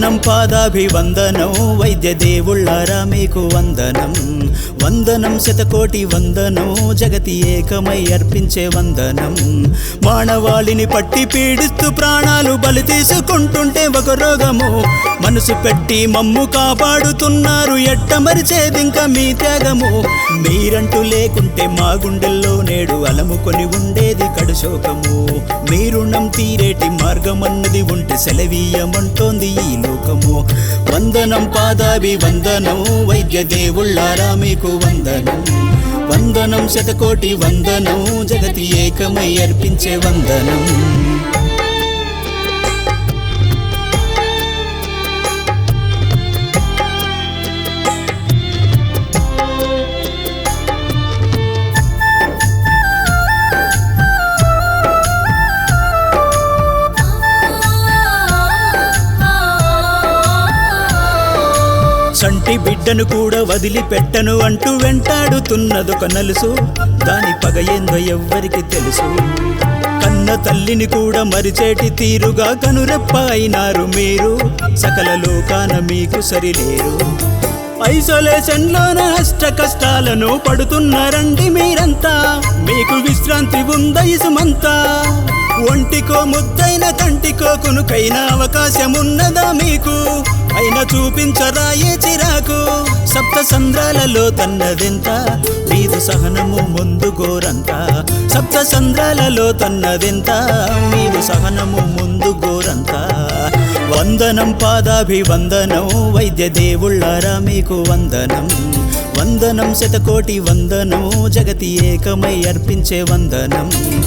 వందనం పాదాభివందనం వైద్య దేవుళ్ళారా మీకు వందనం వందనం శతకోటి వందనం జగతి ఏకమై అర్పించే వందనం మానవాళిని పట్టి పీడిస్తూ ప్రాణాలు బలి తీసుకుంటుంటే ఒక రోగము మనసు పెట్టి మమ్ము కాపాడుతున్నారు ఎట్ట మరిచేదింకా మీ త్యాగము మీరంటూ లేకుంటే మా గుండెల్లో నేడు అలముకొని ఉండేది కడుశోకము మీ రుణం తీరేటి మార్గమన్నది ఉంటే సెలవీయమంటోంది ఈ లోకము వందనం పాదాభి వందనం వైద్య దేవుళ్ళారా మీకు వందనం వందనం శతకోటి వందనం జగతి ఏకమై అర్పించే వందనం సంటి బిడ్డను కూడా వదిలిపెట్టను అంటూ వెంటాడుతున్నదొక నలుసు దాని పగ ఏందో ఎవ్వరికి తెలుసు కన్న తల్లిని కూడా మరిచేటి తీరుగా కనురెప్ప అయినారు మీరు సకల లోకాన మీకు సరిలేరు ఐసోలేషన్ లోన అష్ట కష్టాలను పడుతున్నారండి మీరంతా మీకు విశ్రాంతి ఉందా ఇసుమంతా ఒంటికో ముద్దైన కంటికో కునుకైన అవకాశం ఉన్నదా మీకు అయినా చూపించరా ఏ చిరాకు సప్త సంద్రాలలో తన్నదెంత మీదు సహనము ముందు గోరంత సప్త సంద్రాలలో తన్నదెంత మీదు సహనము ముందు గోరంత వందనం పాదాభివందనం వైద్య దేవుళ్ళారా మీకు వందనం వందనం శతకోటి వందనం జగతి ఏకమై అర్పించే వందనం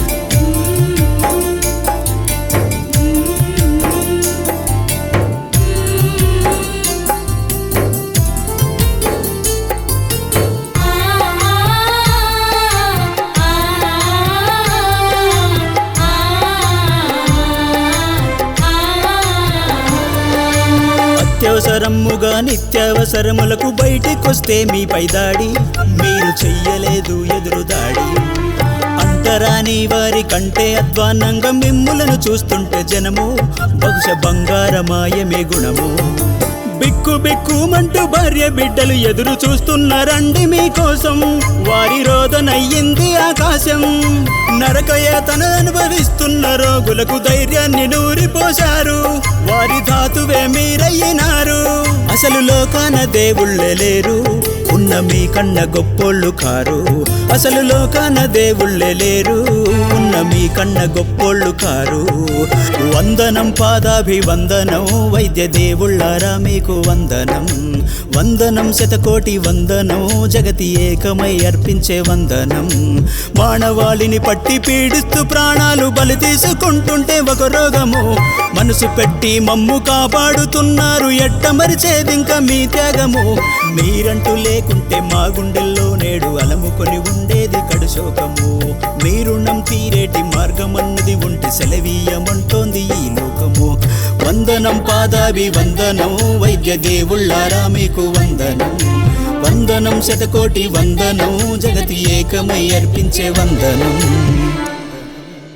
అత్యవసరముగా నిత్యావసరములకు బయటికొస్తే మీపై దాడి మీరు చెయ్యలేదు ఎదురు దాడి అంటరాని వారి కంటే అధ్వాన్నంగా మిమ్ములను చూస్తుంటే జనము బహుశ బంగారమాయమే గుణము బిక్కు బిక్కుమంటూ భార్య బిడ్డలు ఎదురు చూస్తున్నారండి మీకోసం వారి రోదనయ్యింది ఆకాశం నరకయాతన అనుభవిస్తున్న రోగులకు ధైర్యాన్ని నూరిపోశారు వారి ధాతువే మీరయ్యినారు అసలు లోకాన దేవుళ్ళే లేరు ఉన్న మీ కన్న గొప్పోళ్ళు కారు అసలు లోకాన దేవుళ్ళే లేరు ఉన్న మీ కన్న గొప్పోళ్ళు కారు వందనం పాదాభివందనం వైద్య దేవుళ్ళారా మీకు వందనం వందనం శతకోటి వందనం జగతి ఏకమై అర్పించే వందనం మానవాళిని పట్టి పీడిస్తూ ప్రాణాలు బలి తీసుకుంటుంటే ఒక రోగము మనసు పెట్టి మమ్ము కాపాడుతున్నారు ఎట్ట మరిచేదింకా మీ త్యాగము మీరంటూ లేకుంటే మా గుండెల్లో నేడు అలముకొని ఉండేది కడుశోకము మీ రుణం తీరేటి మార్గమన్నది ఉంటే సెలవీయమంటోంది ఈ లోకము వందనం పాదాభి వందనం వైద్య దేవుళ్ళారా మీకు వందనం వందనం శతకోటి వందనం జగతి ఏకమై అర్పించే వందనం